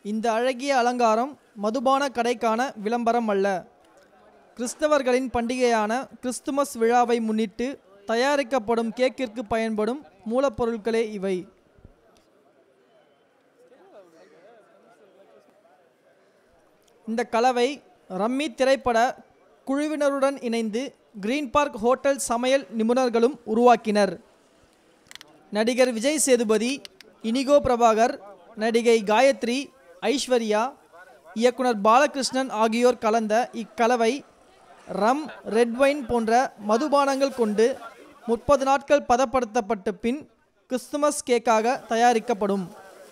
இந்த அழகிய அலங்காரம் மதுபான கடைக்கான விளம்பரம் அல்ல கிறிஸ்தவர்களின் பண்டிகையான கிறிஸ்துமஸ் விழாவை முன்னிட்டு தயாரிக்கப்படும் கேக்கிற்கு பயன்படும் மூலப்பொருட்களே இவை இந்த கலவை ரம்மி திரைப்பட குழுவினருடன் இணைந்து கிரீன் பார்க் ஹோட்டல் சமையல் நிபுணர்களும் உருவாக்கினர் நடிகர் விஜய் சேதுபதி இனிகோ பிரபாகர் நடிகை காயத்ரி ஐஸ்வர்யா இயக்குனர் பாலகிருஷ்ணன் ஆகியோர் கலந்த இக்கலவை ரம் ரெட் வைன் போன்ற மதுபானங்கள் கொண்டு முப்பது நாட்கள் பதப்படுத்தப்பட்ட பின் கிறிஸ்துமஸ் கேக்காக தயாரிக்கப்படும்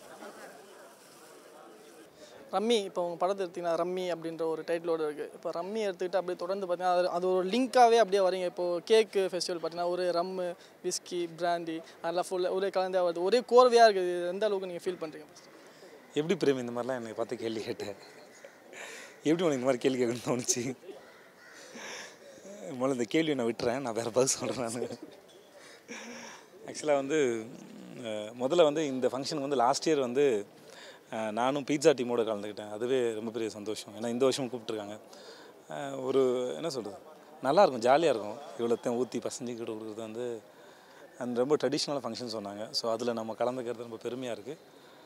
ரம்மி இப்போ உங்கள் படத்தை எடுத்தீங்கன்னா ரம்மி அப்படின்ற ஒரு டைட்டிலோடு இருக்குது இப்போ ரம்மி எடுத்துக்கிட்டு அப்படியே தொடர்ந்து பார்த்தீங்கன்னா அது அது ஒரு லிங்காகவே அப்படியே வரீங்க இப்போது கேக்கு ஃபெஸ்டிவல் பார்த்தீங்கன்னா ஒரு ரம்மு விஸ்கி பிராண்டி அதெல்லாம் ஃபுல்லாக ஒரே கலந்தே வருது ஒரே கோர்வையாக இருக்குது இது எந்த அளவுக்கு நீங்கள் ஃபீல் பண்ணுறீங்க எப்படி பிரேம் இந்த மாதிரிலாம் என்னை பார்த்து கேள்வி கேட்டேன் எப்படி உனக்கு இந்த மாதிரி கேள்வி கேட்கணும்னு தோணுச்சு முதல்ல இந்த கேள்வியை நான் விட்டுறேன் நான் வேறு பதில் சொல்கிறேன் நான் ஆக்சுவலாக வந்து அஹ், முதல்ல வந்து இந்த ஃபங்க்ஷனுக்கு வந்து லாஸ்ட் இயர் வந்து அஹ், நானும் பீட்சா டீமோட கலந்துக்கிட்டேன் அதுவே ரொம்ப பெரிய சந்தோஷம் ஏன்னா இந்த வருஷம் கூப்பிட்ருக்காங்க அஹ், ஒரு என்ன சொல்கிறது நல்லாயிருக்கும் ஜாலியாக இருக்கும் இவ்வளோத்தையும் ஊற்றி பசஞ்சிக்கிட்டு கொடுக்குறது வந்து அந்த ரொம்ப ட்ரெடிஷ்னலான ஃபங்க்ஷன் சொன்னாங்க ஸோ அதில் நம்ம கலந்துக்கிறது ரொம்ப பெருமையாக இருக்குது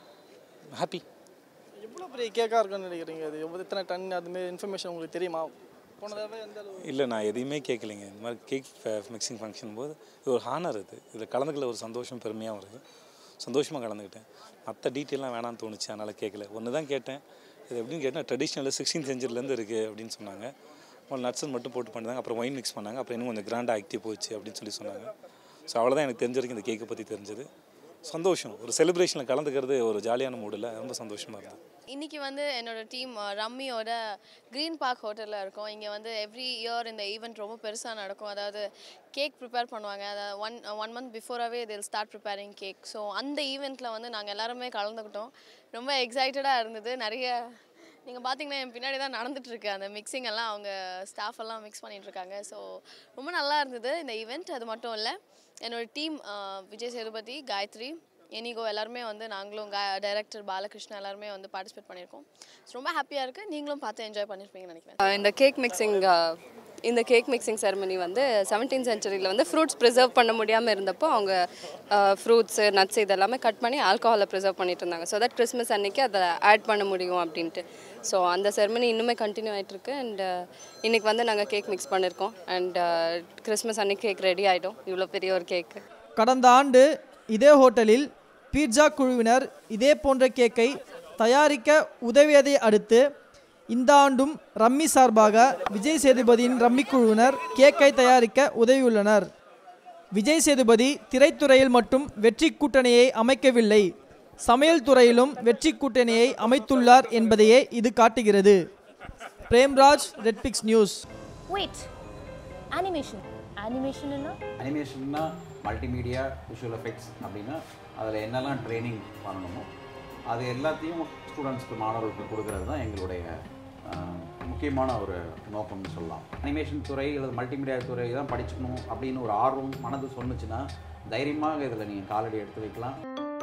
ஹாப்பி எவ்வளோ பெரிய கேக்காக இருக்குன்னு நினைக்கிறீங்க அது எவ்வளோ எத்தனை டன் அதுமாரி இன்ஃபர்மேஷன் உங்களுக்கு தெரியுமா போன தடவை எந்த அளவு இல்லை நான் எதையுமே கேட்கலைங்க இந்த மாதிரி கேக் மிக்சிங் ஃபங்க்ஷன் போது இது ஒரு ஹானர் இது இதில் கலந்துக்கல ஒரு சந்தோஷம் பெருமையாகவும் இருக்குது சந்தோஷமாக கலந்துக்கிட்டேன் மற்ற டீட்டெயிலாம் வேணாம்னு தோணுச்சு அதனால் கேட்கல ஒன்று தான் கேட்டேன் இது எப்படின்னு கேட்டால் ட்ரெடிஷ்னல் சிக்ஸ்டீன் செஞ்சுரிலேருந்து இருக்குது அப்படின்னு சொன்னாங்க ஒரு நட்ஸன் மட்டும் போட்டு பண்ணாங்க அப்புறம் ஒயின் மிக்ஸ் பண்ணாங்க அப்புறம் இன்னும் கொஞ்சம் கிராண்டாக ஆக்டிவ் போச்சு அப்படின்னு சொல்லி சொன்னாங்க ஸோ அவ்வளோதான் எனக்கு தெரிஞ்ச வரைக்கும் இந்த கேக்கை பற்றி தெரிஞ்சது சந்தோஷம் ஒரு செலிப்ரேஷனில் கலந்துக்கிறது ஒரு ஜாலியான மூடில் ரொம்ப சந்தோஷமாக இருந்தது இன்னைக்கு வந்து என்னோட டீம் ரம்மியோட க்ரீன் பார்க் ஹோட்டலில் இருக்கோம் இங்கே வந்து எவ்ரி இயர் இந்த ஈவெண்ட் ரொம்ப பெருசாக நடக்கும் அதாவது கேக் ப்ரிப்பேர் பண்ணுவாங்க அதாவது ஒன் ஒன் மந்த் பிஃபோராகவே தில் ஸ்டார்ட் ப்ரிப்பேரிங் கேக் ஸோ அந்த ஈவெண்ட்டில் வந்து நாங்கள் எல்லாருமே கலந்துக்கிட்டோம் ரொம்ப எக்ஸைட்டடாக இருந்தது நிறைய நீங்கள் பார்த்தீங்கன்னா என் பின்னாடி தான் நடந்துட்டு இருக்கு அந்த மிக்சிங் எல்லாம் அவங்க ஸ்டாஃப் எல்லாம் மிக்ஸ் பண்ணிட்டு இருக்காங்க ஸோ ரொம்ப நல்லா இருந்தது இந்த ஈவெண்ட் அது மட்டும் இல்லை என்னோட டீம் விஜய் சேதுபதி காயத்ரி எனிகோ எல்லாருமே வந்து நாங்களும் கா டைரக்டர் பாலகிருஷ்ணா எல்லாருமே வந்து பார்ட்டிசிபேட் பண்ணியிருக்கோம் So, ரொம்ப ஹாப்பியாக இருக்குது நீங்களும் பார்த்து என்ஜாய் பண்ணியிருப்பீங்கன்னு நினைக்கிறேன் அஹ் இந்த கேக் மிக்சிங் இந்த கேக் மிக்சிங் செரமனி வந்து செவன்டீன் சென்ச்சுரியில் வந்து ஃப்ரூட்ஸ் ப்ரிசர்வ் பண்ண முடியாமல் இருந்தப்போ அவங்க ஃப்ரூட்ஸு நட்ஸ் இதெல்லாமே கட் பண்ணி ஆல்கஹாலை ப்ரிசர்வ் பண்ணிட்டு இருந்தாங்க ஸோ தட் கிறிஸ்மஸ் அன்னைக்கு அதை ஆட் பண்ண முடியும் அப்படின்ட்டு ஸோ அந்த செரமனி இன்னுமே கண்டினியூ ஆகிட்டுருக்கு அண்ட் இன்னைக்கு வந்து நாங்கள் கேக் மிக்ஸ் பண்ணியிருக்கோம் அண்ட் கிறிஸ்மஸ் அன்னைக்கு கேக் ரெடி ஆகிடும் இவ்வளோ பெரிய ஒரு கேக்கு கடந்த ஆண்டு இதே ஹோட்டலில் பீட்சா குழுவினர் இதே போன்ற கேக்கை தயாரிக்க உதவியதை அடுத்து இந்த ஆண்டும் ரம்மி சார்பாக விஜய் சேதுபதியின் ரம்மி குழுவினர் கேக்கை தயாரிக்க உதவியுள்ளனர் விஜய் சேதுபதி திரைத்துறையில் மட்டும் வெற்றி கூட்டணியை அமைக்கவில்லை சமையல் துறையிலும் வெற்றி கூட்டணியை அமைத்துள்ளார் என்பதையே இது காட்டுகிறது Premraj Redpix news wait animation animation என்ன அனிமேஷன்னா மல்டிமீடியா விஷுவல் எஃபெக்ட்ஸ் அப்படின்னா அதில் என்னெல்லாம் ட்ரைனிங் பண்ணணுமோ அது எல்லாத்தையும் ஸ்டூடெண்ட்ஸ்க்கு மாணவர்களுக்கு கொடுக்கறது தான் எங்களுடைய ஆஹ், முக்கியமான ஒரு நோக்கம்னு சொல்லலாம் அனிமேஷன் துறை அல்லது மல்டிமீடியா துறை தான் படிச்சுக்கணும் அப்படின்னு ஒரு ஆர்வம் மனது சொன்னுச்சுன்னா தைரியமாக இதில் நீங்கள் காலடி எடுத்து வைக்கலாம்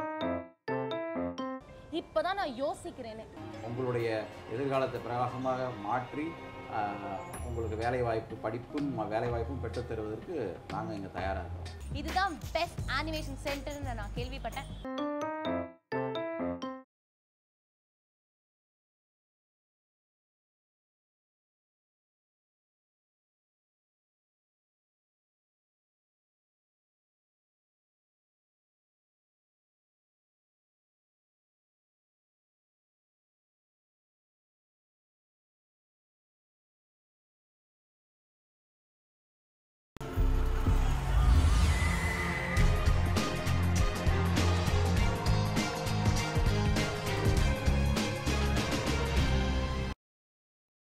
இப்பதான் நான் யோசிக்கிறேனே உங்களுடைய எதிர்காலத்தை பிரகாசமாக மாற்றி ஆஹ், உங்களுக்கு வேலைவாய்ப்பு படிப்பும் வேலைவாய்ப்பும் பெற்றுத் தருவதற்கு நாங்கள் இங்கே தயாராக இருக்கோம் இதுதான் பெஸ்ட் அனிமேஷன் சென்டர்னு நான் கேள்விப்பட்டேன்